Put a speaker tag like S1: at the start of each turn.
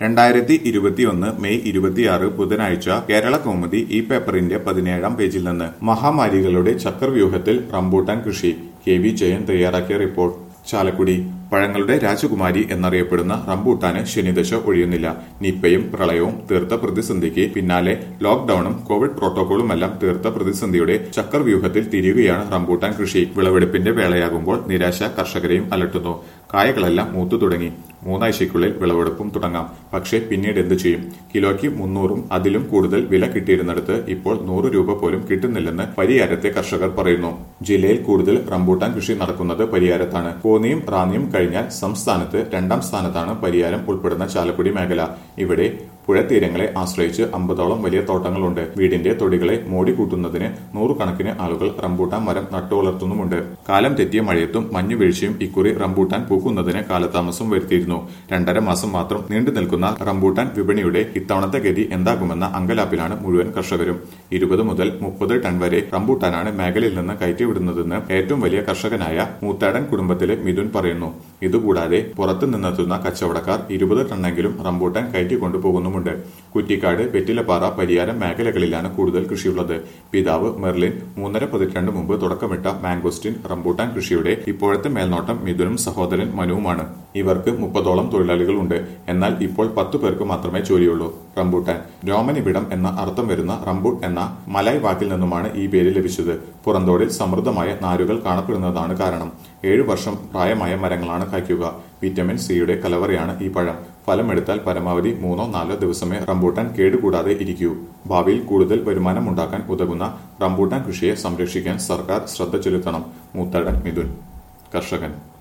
S1: രണ്ടായിരത്തി ഇരുപത്തിയൊന്ന് മെയ് ഇരുപത്തിയാറ് ബുധനാഴ്ച കേരള കൗമുദി ഈ പേപ്പറിന്റെ പതിനേഴാം പേജിൽ നിന്ന് മഹാമാരികളുടെ ചക്രവ്യൂഹത്തിൽ റംബൂട്ടാൻ കൃഷി കെ വി ജയൻ തയ്യാറാക്കിയ റിപ്പോർട്ട് ചാലക്കുടി പഴങ്ങളുടെ രാജകുമാരി എന്നറിയപ്പെടുന്ന റംബൂട്ടാന് ശനിദശ ഒഴിയുന്നില്ല നിപ്പയും പ്രളയവും തീർത്ത പ്രതിസന്ധിക്ക് പിന്നാലെ ലോക്ഡൌണും കോവിഡ് പ്രോട്ടോകോളുമെല്ലാം തീർത്ത പ്രതിസന്ധിയുടെ ചക്രവ്യൂഹത്തിൽ തിരിയുകയാണ് റംബൂട്ടാൻ കൃഷി വിളവെടുപ്പിന്റെ വേളയാകുമ്പോൾ നിരാശ കർഷകരെയും അലട്ടുന്നു കായകളെല്ലാം മൂത്തു തുടങ്ങി മൂന്നാഴ്ചയ്ക്കുള്ളിൽ വിളവെടുപ്പും തുടങ്ങാം പക്ഷേ പിന്നീട് എന്ത് ചെയ്യും കിലോയ്ക്ക് മുന്നൂറും അതിലും കൂടുതൽ വില കിട്ടിയിരുന്നിടത്ത് ഇപ്പോൾ നൂറ് രൂപ പോലും കിട്ടുന്നില്ലെന്ന് പരിയാരത്തെ കർഷകർ പറയുന്നു ജില്ലയിൽ കൂടുതൽ റംബൂട്ടാൻ കൃഷി നടക്കുന്നത് പരിയാരത്താണ് കോന്നിയും റാന്നിയും കഴിഞ്ഞാൽ സംസ്ഥാനത്ത് രണ്ടാം സ്ഥാനത്താണ് പരിയാരം ഉൾപ്പെടുന്ന ചാലക്കുടി മേഖല ഇവിടെ പുഴത്തീരങ്ങളെ ആശ്രയിച്ച് അമ്പതോളം വലിയ തോട്ടങ്ങളുണ്ട് വീടിന്റെ തൊടികളെ മോടിക്കൂട്ടുന്നതിന് നൂറുകണക്കിന് ആളുകൾ റംബൂട്ടാൻ മരം നട്ടുവളർത്തുന്നുമുണ്ട് കാലം തെറ്റിയ മഴയത്തും മഞ്ഞുവീഴ്ചയും ഇക്കുറി റംബൂട്ടാൻ പൂക്കുന്നതിന് കാലതാമസം വരുത്തിയിരുന്നു രണ്ടര മാസം മാത്രം നീണ്ടു നിൽക്കുന്ന റംബൂട്ടാൻ വിപണിയുടെ ഇത്തവണത്തെ ഗതി എന്താകുമെന്ന അങ്കലാപ്പിലാണ് മുഴുവൻ കർഷകരും ഇരുപത് മുതൽ മുപ്പത് ടൺ വരെ റംബൂട്ടാനാണ് മേഖലയിൽ നിന്ന് കയറ്റിവിടുന്നതെന്ന് ഏറ്റവും വലിയ കർഷകനായ മൂത്താടൻ കുടുംബത്തിലെ മിഥുൻ പറയുന്നു ഇതുകൂടാതെ പുറത്തു നിന്നെത്തുന്ന കച്ചവടക്കാർ ഇരുപത് ടണ്ണെങ്കിലും റംബൂട്ടാൻ കയറ്റിക്കൊണ്ടുപോകുന്നുമുണ്ട് കുറ്റിക്കാട് വെറ്റിലപ്പാറ പരിയാരം മേഖലകളിലാണ് കൂടുതൽ കൃഷിയുള്ളത് പിതാവ് മെർലിൻ മൂന്നര പതിറ്റാണ്ട് മുമ്പ് തുടക്കമിട്ട മാംഗോസ്റ്റിൻ റംബൂട്ടാൻ കൃഷിയുടെ ഇപ്പോഴത്തെ മേൽനോട്ടം മിഥുനും സഹോദരൻ മനുവുമാണ് ഇവർക്ക് മുപ്പതോളം തൊഴിലാളികളുണ്ട് എന്നാൽ ഇപ്പോൾ പത്തു പേർക്ക് മാത്രമേ ജോലിയുള്ളൂ റംബൂട്ടാൻ രോമനിബിഡം എന്ന അർത്ഥം വരുന്ന റംബൂട്ട് എന്ന മലായ് വാക്കിൽ നിന്നുമാണ് ഈ പേര് ലഭിച്ചത് പുറന്തോടിൽ സമൃദ്ധമായ നാരുകൾ കാണപ്പെടുന്നതാണ് കാരണം ഏഴു വർഷം പ്രായമായ മരങ്ങളാണ് കായ്ക്കുക വിറ്റമിൻ സിയുടെ കലവറയാണ് ഈ പഴം ഫലമെടുത്താൽ പരമാവധി മൂന്നോ നാലോ ദിവസമേ റംബൂട്ടാൻ കേടുകൂടാതെ ഇരിക്കൂ ഭാവിയിൽ കൂടുതൽ വരുമാനം ഉണ്ടാക്കാൻ ഉതകുന്ന റംബൂട്ടാൻ കൃഷിയെ സംരക്ഷിക്കാൻ സർക്കാർ ശ്രദ്ധ ചെലുത്തണം മൂത്തടൻ മിഥുൻ കർഷകൻ